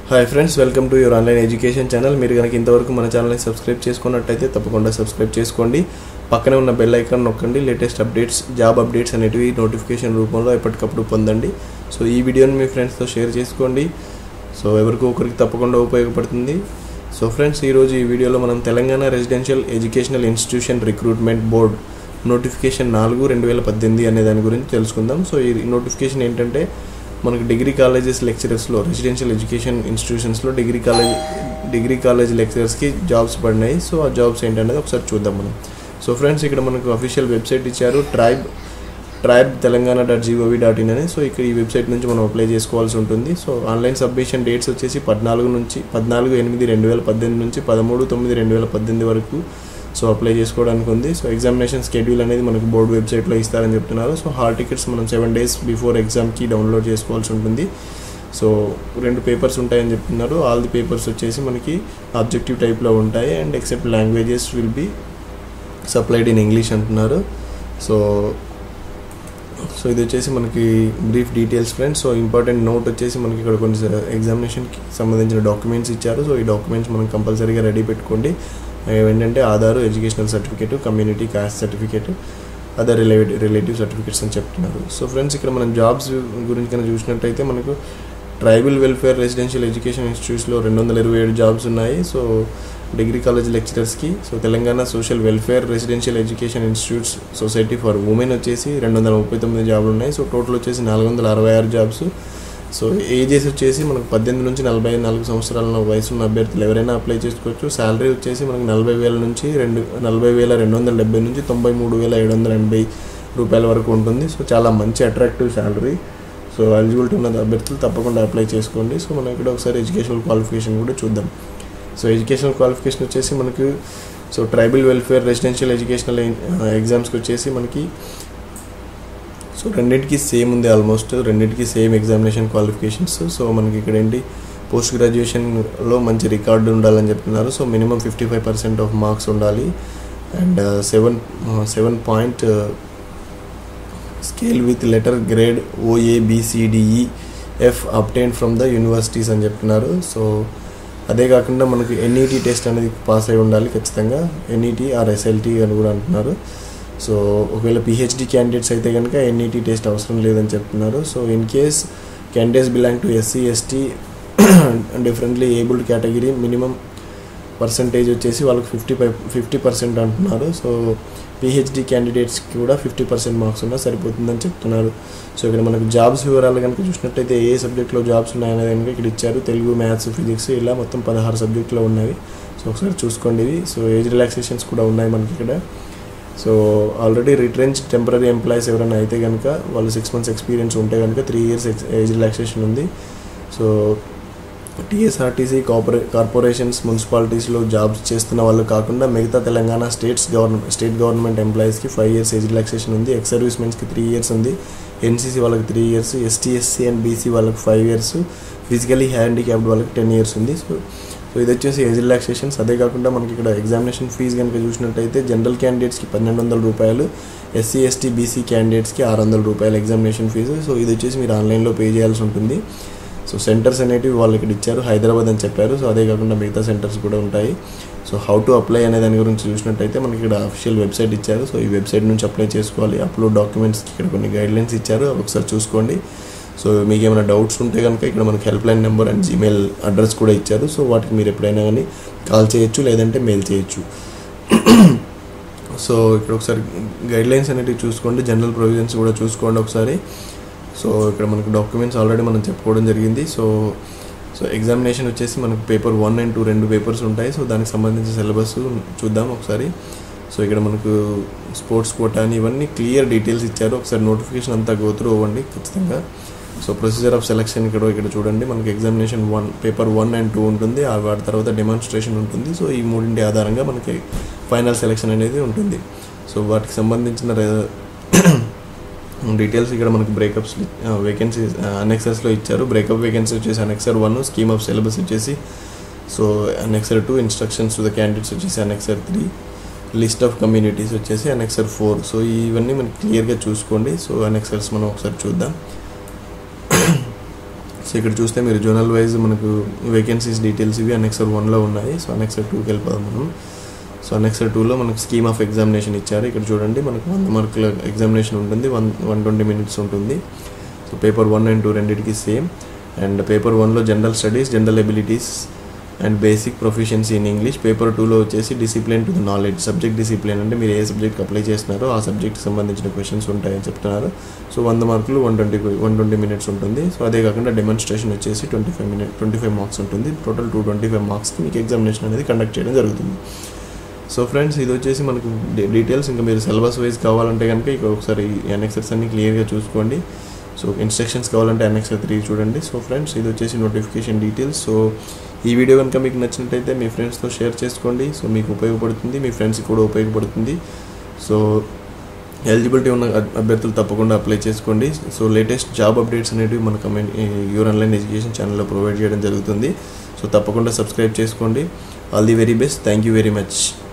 hi friends welcome to your online education channel మీరు కనుక ఇంతవరకు మన ఛానల్ని సబ్స్క్రైబ్ చేసుకున్నట్టయితే తప్పకుండా సబ్స్క్రైబ్ చేసుకోండి పక్కనే ఉన్న బెల్ ఐకాన్ నొక్కండి లేటెస్ట్ అప్డేట్స్ జాబ్ అప్డేట్స్ అనేటివి నోటిఫికేషన్ రూపంలో ఎప్పటికప్పుడు పొందండి సో ఈ వీడియోని మీ ఫ్రెండ్స్తో షేర్ చేసుకోండి సో ఎవరికో ఒకరికి తప్పకుండా ఉపయోగపడుతుంది సో ఫ్రెండ్స్ ఈరోజు ఈ వీడియోలో మనం Telangana residential educational institution recruitment board notification నాలుగు రెండు వేల పద్దెనిమిది అనే దాని గురించి తెలుసుకుందాం సో ఈ నోటిఫికేషన్ ఏంటంటే మనకు డిగ్రీ కాలేజెస్ లెక్చరర్స్లో రెసిడెన్షియల్ ఎడ్యుకేషన్ ఇన్స్టిట్యూషన్స్లో డిగ్రీ కాలేజ్ డిగ్రీ కాలేజ్ లెక్చరర్స్కి జాబ్స్ పడినాయి సో ఆ జాబ్స్ ఏంటనేది ఒకసారి చూద్దాం మనం సో ఫ్రెండ్స్ ఇక్కడ మనకు అఫీషియల్ వెబ్సైట్ ఇచ్చారు tribe tribe Telangana dot GOV dot in అని సో ఇక్కడ ఈ వెబ్సైట్ నుంచి మనం అప్లై చేసుకోవాల్సి ఉంటుంది సో ఆన్లైన్ సబ్మిషన్ డేట్స్ వచ్చేసి పద్నాలుగు నుంచి పద్నాలుగు ఎనిమిది రెండు వేల పద్దెనిమిది నుంచి పదమూడు తొమ్మిది రెండు వేల పద్దెనిమిది వరకు సో అప్లై చేసుకోవడానికి ఉంది సో ఎగ్జామినేషన్ షెడ్యూల్ అనేది మనకు బోర్డు వెబ్సైట్లో ఇస్తారని చెప్తున్నారు సో హాల్ టికెట్స్ మనం సెవెన్ డేస్ బిఫోర్ ఎగ్జామ్కి డౌన్లోడ్ చేసుకోవాల్సి ఉంటుంది సో రెండు పేపర్స్ ఉంటాయని చెప్తున్నారు ఆల్ ది పేపర్స్ వచ్చేసి మనకి ఆబ్జెక్టివ్ టైప్లో ఉంటాయి and except languages will be supplied in English అంటున్నారు సో సో ఇది వచ్చేసి మనకి brief details friends so important note వచ్చేసి మనకి ఇక్కడ కొన్ని ఎగ్జామినేషన్కి సంబంధించిన డాక్యుమెంట్స్ ఇచ్చారు సో ఈ డాక్యుమెంట్స్ మనం కంపల్సరీగా రెడీ పెట్టుకోండి ఏంటంటే Aadhaar educational certificate community caste certificate other relative relative certificates అని చెప్తున్నారు సో ఫ్రెండ్స్ ఇక్కడ మనం జాబ్స్ గురించి కనుక చూసినట్టయితే మనకు ట్రైబల్ వెల్ఫేర్ రెసిడెన్షియల్ ఎడ్యుకేషన్ ఇన్స్టిట్యూట్స్లో రెండు వందల ఇరవై ఏడు జాబ్స్ ఉన్నాయి సో డిగ్రీ కాలేజ్ లెక్చరర్స్కి so Telangana social welfare residential education institutes society for women వచ్చేసి రెండు వందల ముప్పై తొమ్మిది జాబ్లు ఉన్నాయి సో టోటల్ వచ్చేసి నాలుగు వందల అరవై ఆరు జాబ్స్ సో ఏజెస్ వచ్చేసి మనకు పద్దెనిమిది నుంచి నలభై నాలుగు సంవత్సరాల వయసు ఉన్న అభ్యర్థులు ఎవరైనా అప్లై చేసుకోవచ్చు శాలరీ వచ్చేసి మనకు నలభై వేల నుంచి రెండు నలభై వేల రెండు వందల డెబ్బై నుంచి తొంభై మూడు వేల ఏడు వందల ఎనభై రూపాయల వరకు ఉంటుంది సో చాలా మంచి అట్రాక్టివ్ శాలరీ సో ఎలిజిబిలిటీ ఉన్న అభ్యర్థులు తప్పకుండా అప్లై చేసుకోండి సో మనం ఇక్కడ ఒకసారి ఎడ్యుకేషనల్ క్వాలిఫికేషన్ కూడా చూద్దాం సో ఎడ్యుకేషనల్ క్వాలిఫికేషన్ వచ్చేసి మనకు so tribal welfare residential educational ఎగ్జామ్స్కి వచ్చేసి మనకి సో రెండింటికి సేమ్ ఉంది ఆల్మోస్ట్ రెండింటికి సేమ్ ఎగ్జామినేషన్ క్వాలిఫికేషన్స్ సో మనకి ఇక్కడ ఏంటి పోస్ట్ గ్రాడ్యుయేషన్లో మంచి రికార్డు ఉండాలని చెప్తున్నారు so minimum fifty five percent of marks ఉండాలి and seven seven point scale with letter grade O A B C D E F obtained from the universities అని చెప్తున్నారు సో అదే కాకుండా మనకు ఎన్ఈటీ టెస్ట్ అనేది పాస్ అయి ఉండాలి ఖచ్చితంగా ఎన్ఈటీ ఆర్ ఎస్ఎల్టీ అని కూడా అంటున్నారు సో ఒకవేళ పిహెచ్డి క్యాండిడేట్స్ అయితే కనుక ఎన్ఈటీ టెస్ట్ అవసరం లేదని చెప్తున్నారు so in case candidates belong to SC ST differently abled category minimum percentage వచ్చేసి వాళ్ళకి ఫిఫ్టీ ఫైవ్ ఫిఫ్టీ పర్సెంట్ అంటున్నారు సో పిహెచ్డి క్యాండిడేట్స్కి కూడా ఫిఫ్టీ పర్సెంట్ మార్క్స్ ఉన్నా సరిపోతుందని చెప్తున్నారు సో ఇక్కడ మనకు జాబ్స్ వివరాలు కనుక చూసినట్టయితే ఏ సబ్జెక్ట్లో జాబ్స్ ఉన్నాయనేది కనుక ఇక్కడ ఇచ్చారు తెలుగు మ్యాథ్స్ ఫిజిక్స్ ఇలా మొత్తం పదహారు సబ్జెక్టులో ఉన్నవి సో ఒకసారి చూసుకోండి ఇవి సో ఏజ్ రిలాక్సేషన్స్ కూడా ఉన్నాయి మనకి ఇక్కడ so already retrench temporary employees ఎవరైనా అయితే కనుక వాళ్ళు సిక్స్ మంత్స్ ఎక్స్పీరియన్స్ ఉంటే కనుక త్రీ ఇయర్స్ ఏజ్ రిలాక్సేషన్ ఉంది సో టీఎస్ఆర్టీసీ కార్పొరే కార్పొరేషన్స్ మున్సిపాలిటీస్లో జాబ్స్ చేస్తున్న వాళ్ళు కాకుండా మిగతా Telangana states government state government ఎంప్లాయీస్కి ఫైవ్ ఇయర్స్ ఏజ్ రిలాక్సేషన్ ఉంది ఎక్స్ సర్వీస్ మెన్స్కి త్రీ ఇయర్స్ ఉంది ఎన్సీసీ వాళ్ళకి three years ST SC and BC వాళ్ళకి ఫైవ్ ఇయర్స్ ఫిజికలీ హ్యాండిక్యాప్డ్ వాళ్ళకి టెన్ ఇయర్స్ ఉంది సో సో ఇది వచ్చేసి ఏజ్ రిలాక్సేషన్స్ అదే కాకుండా మనకి ఇక్కడ ఎగ్జామినేషన్ ఫీజు కనుక చూసినట్టయితే జనరల్ క్యాండిడేట్స్కి పన్నెండు వందల రూపాయలు ఎస్సీ ఎస్టీ బీసీ క్యాండిడేట్స్కి ఆరు వందల రూపాయలు ఎగ్జామినేషన్ ఫీజు సో ఇది వచ్చేసి మీరు ఆన్లైన్లో పే చేయాల్సి ఉంటుంది సో సెంటర్స్ అనేటివి వాళ్ళు ఇక్కడ ఇచ్చారు హైదరాబాద్ అని చెప్పారు సో అదే కాకుండా మిగతా సెంటర్స్ కూడా ఉంటాయి సో హౌ టు అప్లై అనే దాని గురించి చూసినట్టయితే మనకి ఇక్కడ అఫీషియల్ వెబ్సైట్ ఇచ్చారు సో ఈ వెబ్సైట్ నుంచి అప్లై చేసుకోవాలి అప్లోడ్ డాక్యుమెంట్స్కి ఇక్కడ కొన్ని గైడ్లైన్స్ ఇచ్చారు అవి ఒకసారి చూసుకోండి సో మీకు ఏమైనా డౌట్స్ ఉంటే కనుక ఇక్కడ మనకి helpline number and Gmail address కూడా ఇచ్చారు సో వాటికి మీరు ఎప్పుడైనా కానీ కాల్ చేయొచ్చు లేదంటే మెయిల్ చేయొచ్చు సో ఇక్కడ ఒకసారి గైడ్లైన్స్ అనేటివి చూసుకోండి జనరల్ ప్రొవిజన్స్ కూడా చూసుకోండి ఒకసారి సో ఇక్కడ మనకు డాక్యుమెంట్స్ ఆల్రెడీ మనం చెప్పుకోవడం జరిగింది సో సో ఎగ్జామినేషన్ వచ్చేసి మనకు పేపర్ వన్ అండ్ టూ రెండు పేపర్స్ ఉంటాయి సో దానికి సంబంధించిన సిలబస్ చూద్దాం ఒకసారి సో ఇక్కడ మనకు స్పోర్ట్స్ కోటా అని ఇవన్నీ క్లియర్ డీటెయిల్స్ ఇచ్చారు ఒకసారి నోటిఫికేషన్ అంతా గోత్రూ అవ్వండి ఖచ్చితంగా సో ప్రొసీజర్ ఆఫ్ సెలక్షన్ ఇక్కడ ఇక్కడ చూడండి మనకి examination one paper one and two ఉంటుంది ఆ వాటి తర్వాత డెమాన్స్ట్రేషన్ ఉంటుంది సో ఈ మూడింటి ఆధారంగా మనకి ఫైనల్ సెలక్షన్ అనేది ఉంటుంది సో వాటికి సంబంధించిన డీటెయిల్స్ ఇక్కడ మనకి బ్రేకప్స్ వేకెన్సీస్ అనెక్సర్స్లో ఇచ్చారు బ్రేకప్ వేకెన్సీ వచ్చేసి annexure one scheme of syllabus వచ్చేసి so annexure two instructions to the candidates వచ్చేసి annexure three list of communities వచ్చేసి అనెక్సర్ ఫోర్ సో ఇవన్నీ మనకి క్లియర్గా చూసుకోండి సో అనెక్సర్స్ మనం ఒకసారి చూద్దాం సో ఇక్కడ చూస్తే మీరు జోనల్ వైజ్ మనకు వేకెన్సీస్ డీటెయిల్స్ ఇవి అనెక్సర్ వన్లో ఉన్నాయి సో అనెక్సర్ టూకి వెళ్ళిపోదాం మనం సో అనెక్సర్ టూలో మనకు స్కీమ్ ఆఫ్ ఎగ్జామినేషన్ ఇచ్చారు ఇక్కడ చూడండి మనకు వంద మార్కుల ఎగ్జామినేషన్ ఉంటుంది వన్ వన్ ట్వంటీ మినిట్స్ ఉంటుంది so paper one and two రెండింటికి సేమ్ అండ్ పేపర్ వన్లో general studies general abilities and basic proficiency in English paper టూలో వచ్చేసి discipline to the knowledge subject discipline అంటే మీరు ఏ సబ్జెక్ట్కి అప్లై చేస్తున్నారో ఆ సబ్జెక్ట్కి సంబంధించిన క్వశ్చన్స్ ఉంటాయని చెప్తున్నారు సో వంద మార్కులు one twenty one twenty minutes ఉంటుంది సో అదే కాకుండా డెమాన్స్ట్రేషన్ వచ్చేసి twenty five minute twenty five marks ఉంటుంది టోటల్ టూ ట్వంటీ ఫైవ్ మార్క్స్కి మీకు ఎగ్జామినేషన్ అనేది కండక్ట్ చేయడం జరుగుతుంది సో ఫ్రెండ్స్ ఇది వచ్చేసి మనకు డీటెయిల్స్ ఇంకా మీరు సిలబస్ వైజ్ కావాలంటే కనుక ఇక ఒకసారి ఎన్ఎక్సెస్ అన్ని క్లియర్గా చూసుకోండి సో ఇన్స్ట్రక్షన్స్ కావాలంటే ఎన్ఎక్సెస్ త్రీ చూడండి సో ఫ్రెండ్స్ ఇది వచ్చేసి నోటిఫికేషన్ డీటెయిల్స్ సో ఈ వీడియో కనుక మీకు నచ్చినట్టయితే మీ ఫ్రెండ్స్తో షేర్ చేసుకోండి సో మీకు ఉపయోగపడుతుంది మీ ఫ్రెండ్స్కి కూడా ఉపయోగపడుతుంది సో ఎలిజిబిలిటీ ఉన్న అభ్యర్థులు తప్పకుండా అప్లై చేసుకోండి సో లేటెస్ట్ జాబ్ అప్డేట్స్ అనేవి మన కమెంట్ యూర్ ఆన్లైన్ ఎడ్యుకేషన్ ఛానల్లో ప్రొవైడ్ చేయడం జరుగుతుంది సో తప్పకుండా సబ్స్క్రైబ్ చేసుకోండి all the very best thank you very much